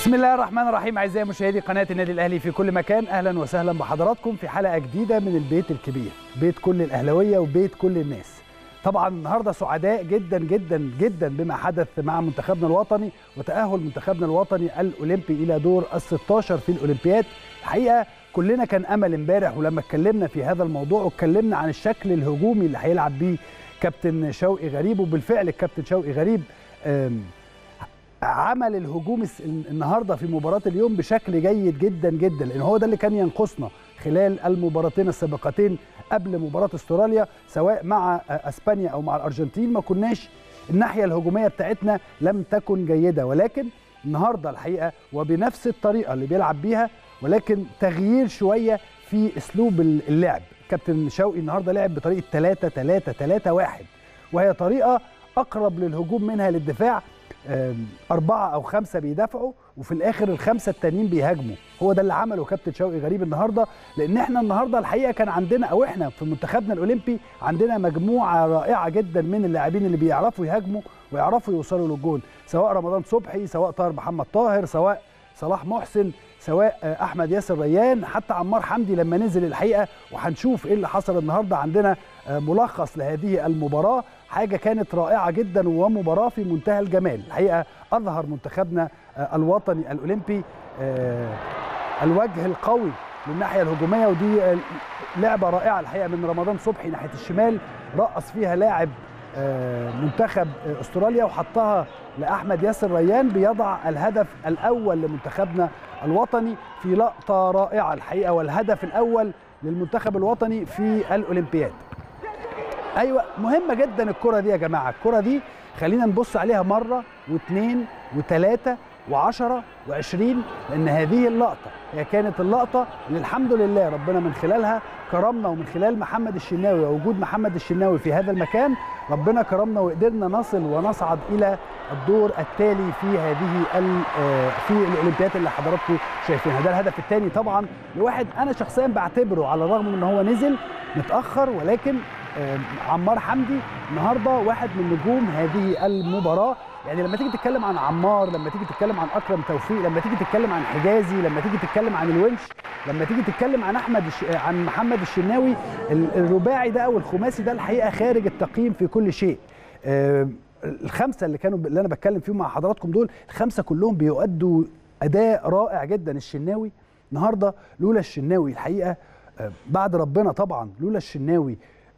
بسم الله الرحمن الرحيم اعزائي مشاهدي قناه النادي الاهلي في كل مكان اهلا وسهلا بحضراتكم في حلقه جديده من البيت الكبير بيت كل الاهلاويه وبيت كل الناس طبعا النهارده سعداء جدا جدا جدا بما حدث مع منتخبنا الوطني وتاهل منتخبنا الوطني الاولمبي الى دور ال 16 في الاولمبياد الحقيقه كلنا كان امل امبارح ولما اتكلمنا في هذا الموضوع واتكلمنا عن الشكل الهجومي اللي هيلعب بيه كابتن شوقي غريب وبالفعل الكابتن شوقي غريب عمل الهجوم النهارده في مباراه اليوم بشكل جيد جدا جدا لان هو ده اللي كان ينقصنا خلال المباراتين السابقتين قبل مباراه استراليا سواء مع اسبانيا او مع الارجنتين ما كناش الناحيه الهجوميه بتاعتنا لم تكن جيده ولكن النهارده الحقيقه وبنفس الطريقه اللي بيلعب بيها ولكن تغيير شويه في اسلوب اللعب كابتن شوقي النهارده لعب بطريقه 3 3 3 1 وهي طريقه اقرب للهجوم منها للدفاع أربعة أو خمسة بيدافعوا وفي الآخر الخمسة التانيين بيهاجموا هو ده اللي عمله كابتن شوقي غريب النهاردة لأن احنا النهاردة الحقيقة كان عندنا أو احنا في منتخبنا الأولمبي عندنا مجموعة رائعة جدا من اللاعبين اللي بيعرفوا يهاجموا ويعرفوا يوصلوا للجون سواء رمضان صبحي سواء طاهر محمد طاهر سواء صلاح محسن سواء احمد ياسر ريان حتى عمار حمدي لما نزل الحقيقه وهنشوف ايه اللي حصل النهارده عندنا ملخص لهذه المباراه حاجه كانت رائعه جدا ومباراه في منتهى الجمال الحقيقه اظهر منتخبنا الوطني الاولمبي الوجه القوي للناحيه الهجوميه ودي لعبه رائعه الحقيقه من رمضان صبحي ناحيه الشمال رقص فيها لاعب منتخب استراليا وحطها لاحمد ياسر ريان بيضع الهدف الاول لمنتخبنا الوطني في لقطه رائعه الحقيقه والهدف الاول للمنتخب الوطني في الاولمبياد ايوه مهمه جدا الكره دي يا جماعه الكره دي خلينا نبص عليها مره واثنين وثلاثه وعشرة وعشرين لأن هذه اللقطة هي كانت اللقطة اللي الحمد لله ربنا من خلالها كرمنا ومن خلال محمد الشناوي ووجود محمد الشناوي في هذا المكان ربنا كرمنا وقدرنا نصل ونصعد إلى الدور التالي في هذه في الأولمبيات اللي حضراتكم شايفينها ده الهدف الثاني طبعا لواحد أنا شخصيا بعتبره على الرغم من أن هو نزل متأخر ولكن عمار حمدي النهارده واحد من نجوم هذه المباراه يعني لما تيجي تتكلم عن عمار لما تيجي تتكلم عن اكرم توفيق لما تيجي تتكلم عن حجازي لما تيجي تتكلم عن الونش لما تيجي تتكلم عن احمد عن محمد الشناوي الرباعي ده او الخماسي ده الحقيقه خارج التقييم في كل شيء الخمسه اللي كانوا اللي انا بتكلم فيهم مع حضراتكم دول الخمسه كلهم بيؤدوا اداء رائع جدا الشناوي النهارده لولا الشناوي الحقيقه بعد ربنا طبعا لولا الشناوي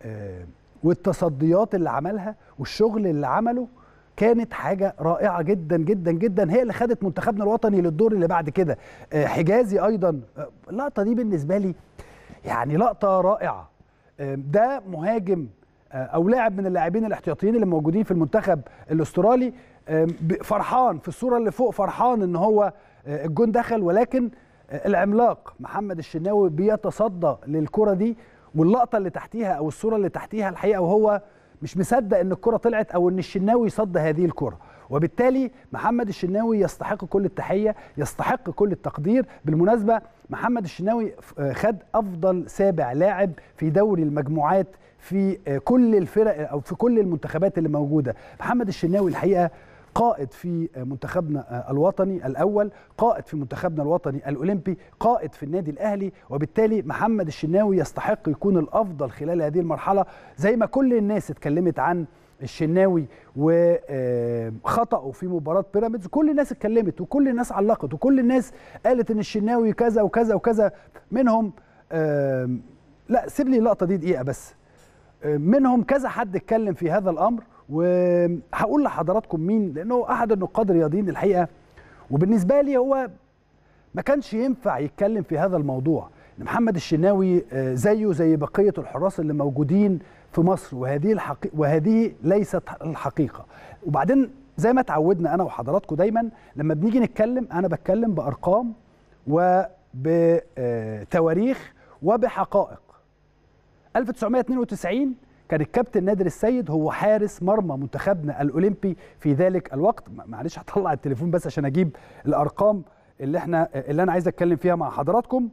والتصديات اللي عملها والشغل اللي عمله كانت حاجة رائعة جدا جدا جدا هي اللي خدت منتخبنا الوطني للدور اللي بعد كده حجازي أيضا اللقطة دي بالنسبة لي يعني لقطة رائعة ده مهاجم أو لاعب من اللاعبين الاحتياطيين اللي موجودين في المنتخب الأسترالي فرحان في الصورة اللي فوق فرحان إن هو الجون دخل ولكن العملاق محمد الشناوي بيتصدى للكرة دي واللقطه اللي تحتيها او الصوره اللي تحتيها الحقيقه وهو مش مصدق ان الكره طلعت او ان الشناوي صد هذه الكره وبالتالي محمد الشناوي يستحق كل التحيه يستحق كل التقدير بالمناسبه محمد الشناوي خد افضل سابع لاعب في دوري المجموعات في كل الفرق او في كل المنتخبات اللي موجوده محمد الشناوي الحقيقه قائد في منتخبنا الوطني الاول قائد في منتخبنا الوطني الاولمبي قائد في النادي الاهلي وبالتالي محمد الشناوي يستحق يكون الافضل خلال هذه المرحله زي ما كل الناس اتكلمت عن الشناوي وخطأه في مباراة بيراميدز كل الناس اتكلمت وكل الناس علقت وكل الناس قالت ان الشناوي كذا وكذا وكذا منهم لا سيب لي اللقطة دي دقيقة بس منهم كذا حد اتكلم في هذا الامر وهقول لحضراتكم مين لانه احد النقاد الرياضيين الحقيقه وبالنسبه لي هو ما كانش ينفع يتكلم في هذا الموضوع محمد الشناوي زيه زي بقيه الحراس اللي موجودين في مصر وهذه الحقيقة وهذه ليست الحقيقه وبعدين زي ما اتعودنا انا وحضراتكم دايما لما بنيجي نتكلم انا بتكلم بارقام وبتواريخ وبحقائق 1992 كان الكابتن نادر السيد هو حارس مرمى منتخبنا الاولمبي في ذلك الوقت معلش هطلع التليفون بس عشان اجيب الارقام اللي احنا اللي انا عايز اتكلم فيها مع حضراتكم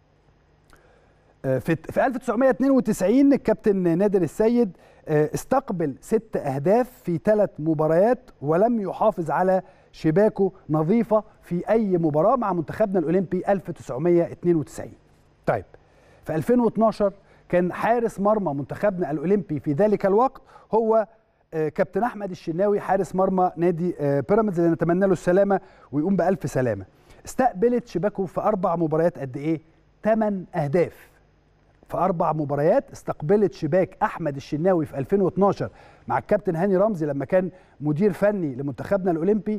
في في 1992 الكابتن نادر السيد استقبل ست اهداف في ثلاث مباريات ولم يحافظ على شباكه نظيفه في اي مباراه مع منتخبنا الاولمبي 1992 طيب في 2012 كان حارس مرمى منتخبنا الاولمبي في ذلك الوقت هو كابتن احمد الشناوي حارس مرمى نادي بيراميدز اللي نتمنى له السلامه ويقوم بالف سلامه استقبلت شباكه في اربع مباريات قد ايه 8 اهداف في اربع مباريات استقبلت شباك احمد الشناوي في 2012 مع الكابتن هاني رمزي لما كان مدير فني لمنتخبنا الاولمبي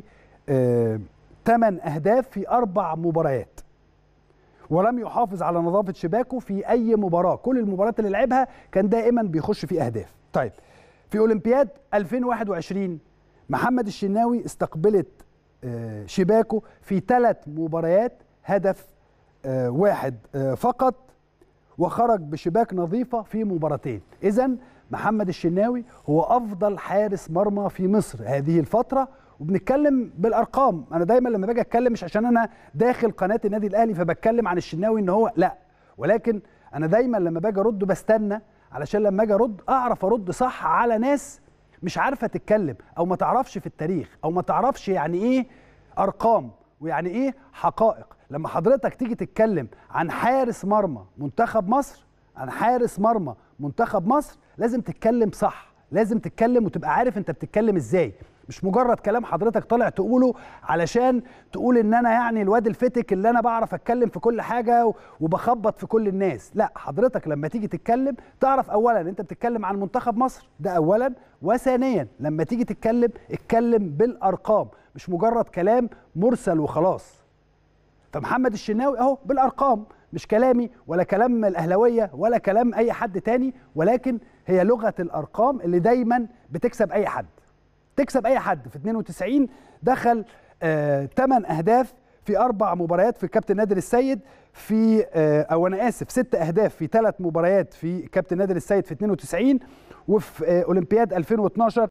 8 اهداف في اربع مباريات ولم يحافظ على نظافه شباكه في اي مباراه كل المباريات اللي لعبها كان دائما بيخش في اهداف طيب في اولمبياد 2021 محمد الشناوي استقبلت شباكه في ثلاث مباريات هدف واحد فقط وخرج بشباك نظيفه في مباراتين اذا محمد الشناوي هو افضل حارس مرمى في مصر هذه الفتره وبنتكلم بالارقام انا دايما لما باجي اتكلم مش عشان انا داخل قناه النادي الاهلي فبتكلم عن الشناوي ان هو لا ولكن انا دايما لما باجي ارد بستنى علشان لما اجي ارد اعرف ارد صح على ناس مش عارفه تتكلم او ما تعرفش في التاريخ او ما تعرفش يعني ايه ارقام ويعني ايه حقائق لما حضرتك تيجي تتكلم عن حارس مرمى منتخب مصر عن حارس مرمى منتخب مصر لازم تتكلم صح لازم تتكلم وتبقى عارف انت بتتكلم ازاي مش مجرد كلام حضرتك طالع تقوله علشان تقول ان انا يعني الواد الفتك اللي انا بعرف اتكلم في كل حاجه وبخبط في كل الناس لا حضرتك لما تيجي تتكلم تعرف اولا انت بتتكلم عن منتخب مصر ده اولا وثانيا لما تيجي تتكلم اتكلم بالارقام مش مجرد كلام مرسل وخلاص فمحمد الشناوي اهو بالارقام مش كلامي ولا كلام الاهلاويه ولا كلام اي حد تاني ولكن هي لغه الارقام اللي دايما بتكسب اي حد تكسب اي حد في 92 دخل آه 8 اهداف في اربع مباريات في كابتن نادر السيد في آه او انا اسف ست اهداف في ثلاث مباريات في كابتن نادر السيد في 92 وفي آه اولمبياد 2012